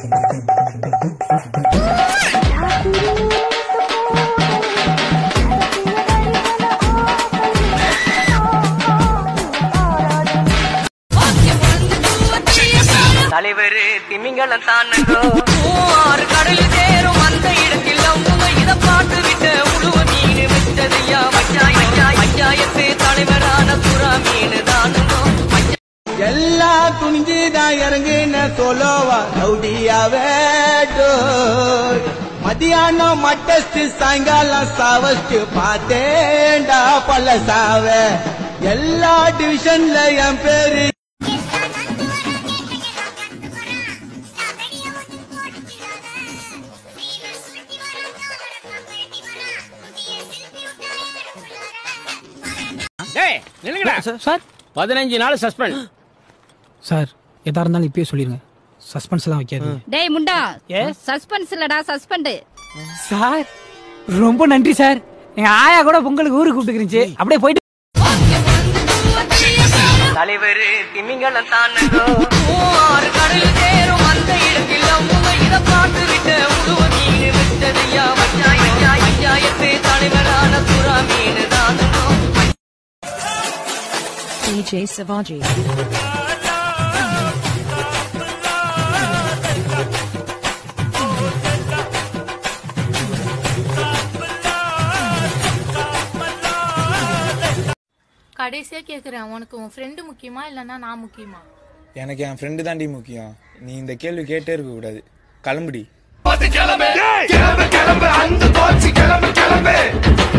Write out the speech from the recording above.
தலைவர் திமிங்கலம் தானங்கோ ஆறு கடல் சேரும் அந்த இடத்தில் அவங்க இத பாட்டு விட்டு உழுவ மீன் விட்டதையா பஞ்சாயத்து தலைவரான புறா மீன் தானுங்கோ எல்லாம் துணிஞ்சுதான் இறங்குன சொல்லவா ரவுடியாவே டோய். மதியானம் மட்டஸ்ட் சாயங்காலம் சாவஸ்ட் பார்த்தேன்டா பல்ல சாவ எல்லா டிவிஷன்ல என் பேரு டேய் நில்லுங்கடா சார் பதினஞ்சு நாள் சஸ்பெண்ட் சார் எதா இருந்தாலும் இப்பயே சொல்லிருங்க சஸ்பென்ஸ் எல்லாம் வைக்காது டேய் முண்டா Yes? சஸ்பென்ஸ் இல்லடா சஸ்பெண்ட் சார் ரொம்ப நன்றி சார் எங்க ஆயா கூட பொங்கலுக்கு ஊருக்கு கூப்பிட்டுருந்துச்சு அப்படியே போயிட்டு தலைவர் திமிங்கலம் தானங்கோ ஆறு கடல் சேரும் அந்த இடத்தில் அவங்க இத பாட்டு விட்டு உழுவ மீன் விட்டதையா பஞ்சாயத்து தலைவரான புறா மீன் தானுங்கோ DJ Savaji. கடைசியா கேக்குறேன் உனக்கு உன் ஃப்ரெண்டு முக்கியமா இல்லனா நான் முக்கியமா எனக்கு என் ஃப்ரெண்டு தாண்டி முக்கியம் நீ இந்த கேள்வி கேட்டே இருக்க கூடாது கிளம்புடி கிளம்பு கிளம்பு அந்த கோச்சி கிளம்பு கிளம்பு